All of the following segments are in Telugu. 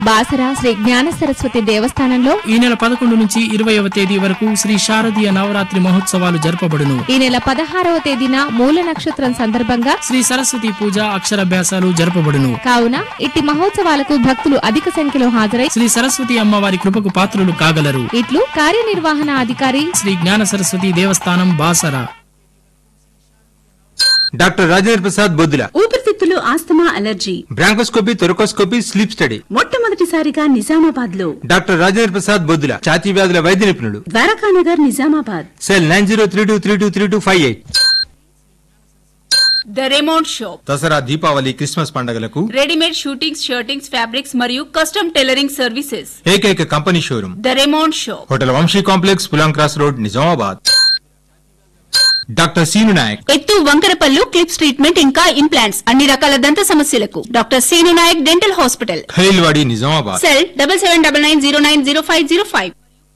బాసర శ్రీ జ్ఞాన సరస్వతి దేవస్థానంలో ఈ నెల పదకొండు నుంచి ఇరవయవ తేదీ వరకు శ్రీ శారదీయ నవరాత్రి మహోత్సవాలు జరపబడును ఈ నెల పదహారవ తేదీన మూల నక్షత్రం సందర్భంగా శ్రీ సరస్వతి పూజ అక్షరాభ్యాసాలు జరపబడును కావున ఇట్టి మహోత్సవాలకు భక్తులు అధిక సంఖ్యలో హాజరై శ్రీ సరస్వతి అమ్మవారి కృపకు పాత్రులు కాగలరు ఇట్లు కార్యనిర్వహణ అధికారి శ్రీ జ్ఞాన సరస్వతి దేవస్థానం బాసర డాక్టర్ రాజేంద్ర ప్రసాద్ బొద్దుల ఊపిరితిత్తులు asthma allergy bronchoscopy thoracoscopy sleep study మొట్టమొదటిసారిగా నిజామాబాద్ లో డాక్టర్ రాజేంద్ర ప్రసాద్ బొద్దుల ఛాతీ వ్యాధుల వైద్య నిపుణుడు Dwarakanagar Nizamabad cell nine zero three two three two three two five eight the remount shop Dasara Deepavali Christmas పండుగలకు రెడీమేడ్ షూటింగ్స్ షర్టింగ్స్ ఫ్యాబ్రిక్స్ మరియు కస్టమ్ టైలరింగ్ సర్వీసెస్ ఏకైక company showroom the remount shop hotel Vamshi complex Pulang cross road Nizamabad doctor Seenu Nayak ఎత్తు వంకరపల్లు క్లిప్స్ ట్రీట్మెంట్ ఇంకా ఇంప్లాంట్స్ అన్ని రకాల దంత సమస్యలకు doctor Seenu Nayak dental hospital Khilwadi Nizamabad cell double seven double nine zero nine zero five zero five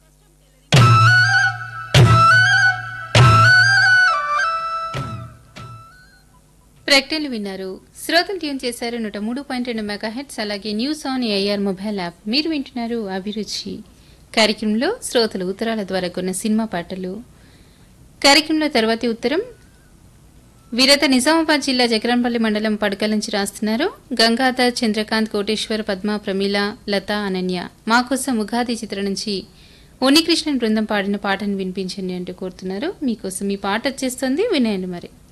ప్రకటనలు విన్నారు శ్రోతలు ట్యూన్ చేశారు నూట మూడు పాయింట్ రెండు మెగాహెట్స్ అలాగే news on AIR mobile app మీరు వింటున్నారు అభిరుచి కార్యక్రమంలో శ్రోతలు ఉత్తరాల ద్వారా కొన్న సినిమా పాటలు కార్యక్రమంలో తర్వాతి ఉత్తరం వీరత నిజామాబాద్ జిల్లా జగరంపల్లి మండలం పడకల నుంచి రాస్తున్నారు గంగాధర్ చంద్రకాంత్ కోటేశ్వర్ పద్మ ప్రమీల లత అనన్య మా కోసం ఉగాది చిత్రం నుంచి ఉన్నికృష్ణన్ బృందం పాడిన పాటను వినిపించండి అంటూ కోరుతున్నారు మీకోసం ఈ పాట వచ్చేస్తుంది వినేయండి మరి